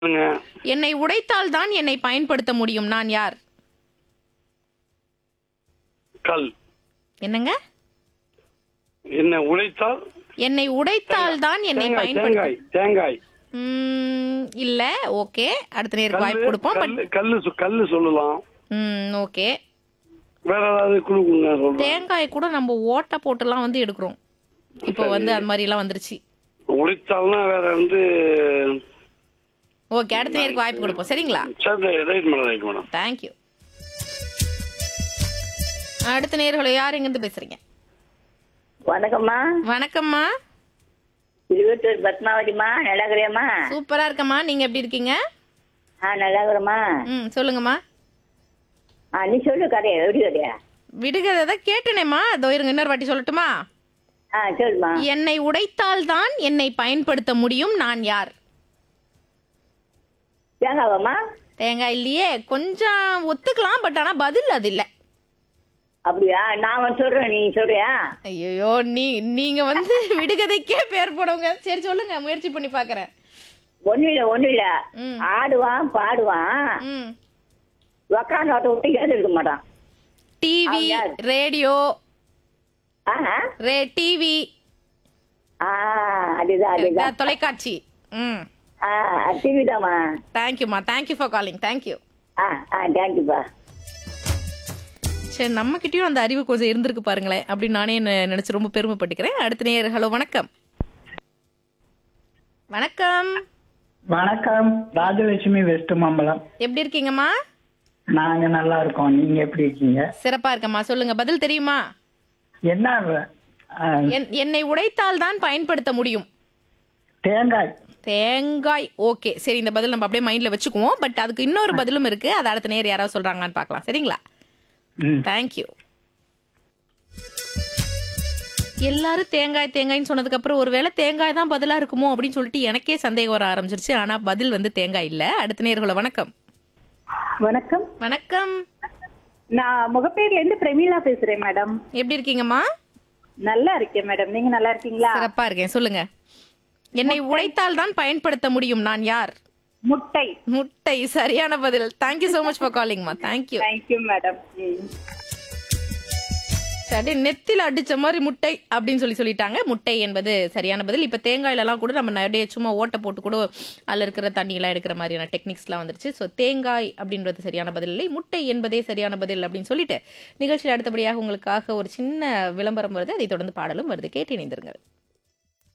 சொல்லுங்க என்னை உடைத்தால் தான் என்னை பயன்படுத்த முடியும் நான் யார் கல் என்னங்க என்ன உழைத்தால் என்னை உடைத்தால் தான் என்னை தேங்காய் பயன்படுத்த தேங்காய் தேங்காய் ம், இல்ல ஓகே அடுத்த நேருக்கு வாய்ப்பு கல்லு கொடுப்போம் பட் கல்லு கல்லு சொ- கல்லு சொல்லலாம் ம் ஓகே வேற ஏதாவது குழு கொடுங்க சொல்றேன் தேங்காய் கூட நம்ம ஓட்டை போட்டுலாம் வந்து எடுக்கிறோம் இப்போ வந்து அது மாதிரி எல்லாம் வந்துருச்சு உழைத்தால்னா வேற வந்து ஓகே அடுத்த நேருக்கு வாய்ப்பு கொடுப்போம் சரிங்களா சரி right madam right madam thank you அடுத்த நேர்களை யார் எங்கிருந்து பேசுறீங்க வணக்கம்மா வணக்கம்மா திருவத்தூர் பத்மாவதிம்மா நல்லா இருக்கிறியாம்மா சூப்பரா இருக்கம்மா நீங்க எப்படி இருக்கீங்க ஆ நல்லா இருக்கிறம்மா ம் சொல்லுங்கம்மா ஆ நீ சொல்லு கதையா எப்படி கதையா விடுகதை தான் கேட்டனேம்மா அதோ இருங்க இன்னொரு வாட்டி சொல்லட்டுமா ஆ சொல்லுமா என்னை உடைத்தால் தான் என்னை பயன்படுத்த முடியும் நான் யார் தேங்காவாம்மா தேங்காய் இல்லையே கொஞ்சம் ஒத்துக்கலாம் பட் ஆனா பதில் அது இல்ல அப்படியா நான் வந்து சொல்றேன் நீ சொல்றியா ஐயோ நீ நீங்க வந்து விடுகதைக்கே பேர் போடுங்க சரி சொல்லுங்க முயற்சி பண்ணி பாக்குறேன் ஒன்றும் இல்லை ஒன்றும் இல்லை ம். ஆடுவான் பாடுவான் ம் உக்காந்து ஆட்ட விட்டு ஏது இருக்க மாட்டான் டிவி அவன் யார்? ரேடியோ ஆ ரே டிவி ஆ அதுதான் அதுதான் தொலைக்காட்சி ம் ஆ டிவி தாம்மா தேங்க்யூம்மா தேங்க்யூ ஃபார் காலிங் தேங்க்யூ ஆ ஆ தேங்க்யூப்பா சரி நம்ம கிட்டயும் அந்த அறிவு கொஞ்சம் இருந்திருக்கு பாருங்களேன் அப்படின்னு நானே நெ- நினைச்சு ரொம்ப பெருமைப்பட்டுக்கிறேன் அடுத்த நேர் ஹலோ வணக்கம் வணக்கம் வணக்கம் ராஜலட்சுமி வெஸ்ட் மாம்பலம் எப்படி இருக்கீங்கம்மா நாங்க நல்லா இருக்கோம் நீங்க எப்படி இருக்கீங்க சிறப்பா இருக்கம்மா சொல்லுங்க பதில் தெரியுமா என்ன அஹ், என்- என்னை உடைத்தால் தான் பயன்படுத்த முடியும் தேங்காய் தேங்காய் ஓகே சரி இந்த பதில் நம்ம அப்படியே மைண்ட்ல வச்சுக்குவோம் பட் அதுக்கு இன்னொரு பதிலும் இருக்கு அது அடுத்த நேர் யாராவது சொல்றாங்களான்னு பார்க்கலாம் சரிங்களா ம். தேங்க்யூ எல்லாரும் தேங்காய் தேங்காய்னு சொன்னதுக்கு அப்புறம் ஒருவேளை தேங்காய் தான் பதிலா இருக்குமோ அப்படின்னு சொல்லிட்டு எனக்கே சந்தேகம் வர ஆரம்பிச்சிருச்சு ஆனா பதில் வந்து தேங்காய் இல்ல அடுத்த நேர்களை வணக்கம் வணக்கம் வணக்கம் நான் முகப்பேர்ல இருந்து பிரமீளா பேசுறேன் மேடம் எப்படி இருக்கீங்கம்மா நல்லா இருக்கேன் மேடம் நீங்க நல்லா இருக்கீங்களா சிறப்பா இருக்கேன் சொல்லுங்க என்னை உடைத்தால் தான் பயன்படுத்த முடியும் நான் யார் முட்டை முட்டை சரியான பதில் தேங்க்யூ so மச் ஃபார் காலிங்மா தேங்க்யூ தேங்க்யூ மேடம் சரி நெத்தில அடிச்ச மாதிரி முட்டை அப்படின்னு சொல்லி சொல்லிட்டாங்க முட்டை என்பது சரியான பதில் இப்ப தேங்காயில எல்லாம் கூட நம்ம நிறைய சும்மா ஓட்டை போட்டு கூட அதுல இருக்கிற தண்ணி எல்லாம் எடுக்கிற மாதிரியான டெக்னிக்ஸ் எல்லாம் வந்துருச்சு சோ தேங்காய் அப்படின்றது சரியான பதில் இல்லை முட்டை என்பதே சரியான பதில் அப்படின்னு சொல்லிட்டு நிகழ்ச்சியில் அடுத்தபடியாக உங்களுக்காக ஒரு சின்ன விளம்பரம் வருது அதை தொடர்ந்து பாடலும் வருது கேட்டு இணைந்திருங்கள்